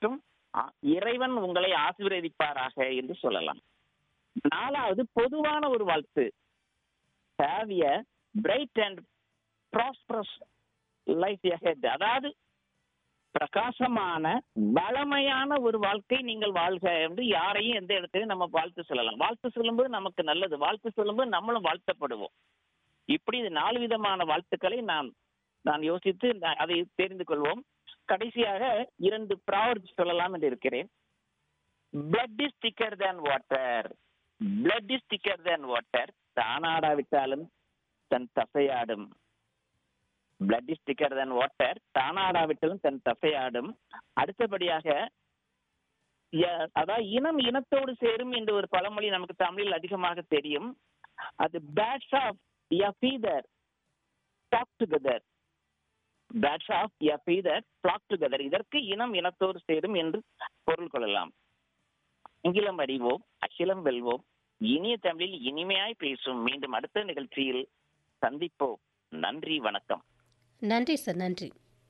மற்றும் ஆ- இறைவன் உங்களை ஆசீர்வதிப்பாராக என்று சொல்லலாம் நாலாவது பொதுவான ஒரு வாழ்த்து have a bright and prosperous life ahead அதாவது பிரகாசமான வளமையான ஒரு வாழ்க்கை நீங்கள் வாழ்க என்று யாரையும் எந்த இடத்துலையும் நம்ம வாழ்த்து சொல்லலாம் வாழ்த்து சொல்லும்போது நமக்கு நல்லது வாழ்த்து சொல்லும்போது நம்மளும் வாழ்த்தப்படுவோம் இப்படி இது நாலு விதமான வாழ்த்துக்களை நான் நான் யோசித்து நான் அதை தெரிந்து கொள்வோம் கடைசியாக இரண்டு ப்ராவர்ப்ஸ் சொல்லலாம் என்று இருக்கிறேன் blood is thicker than water blood is thicker than water தானாடாவிட்டாலும் than தசையாடும் blood is thicker than water தானாடாவிட்டாலும் தன் தசையாடும் அடுத்தபடியாக ய- அதாவது இனம் இனத்தோடு சேரும் என்ற ஒரு பழமொழி நமக்கு தமிழில் அதிகமாக தெரியும் அது பேட்ஸ் ஆஃப் எ ஃபீதர் டாக் together birds of a feather flock together இதற்கு இனம் இனத்தோடு சேரும் என்று பொருள் கொள்ளலாம் ஆங்கிலம் அறிவோம் அகிலம் வெல்வோம் இனிய தமிழில் இனிமையாய் பேசும் மீண்டும் அடுத்த நிகழ்ச்சியில் சந்திப்போம் நன்றி வணக்கம் நன்றி சார் நன்றி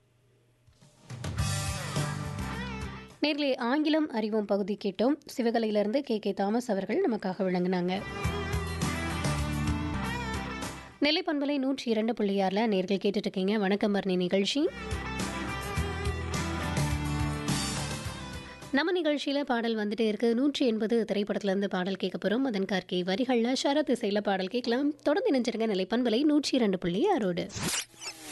நேர்லே ஆங்கிலம் அறிவோம் பகுதி கேட்டோம் சிவகலையிலிருந்து கே கே தாமஸ் அவர்கள் நமக்காக விளங்கினாங்க நெல்லை பண்பலை நூற்றி இரண்டு புள்ளி ஆறில் நேர்கள் கேட்டுட்டு இருக்கீங்க வணக்கம் பரணி நிகழ்ச்சி நம்ம நிகழ்ச்சியில் பாடல் வந்துட்டே இருக்கு நூற்றி எண்பது திரைப்படத்திலிருந்து பாடல் கேட்க போகிறோம் அதன் கார்கே வரிகளில் ஷரத் இசையில் பாடல் கேட்கலாம் தொடர்ந்து இணைஞ்சிருங்க நிலை பண்பலை நூற்றி இரண்டு புள்ளி ஆறோடு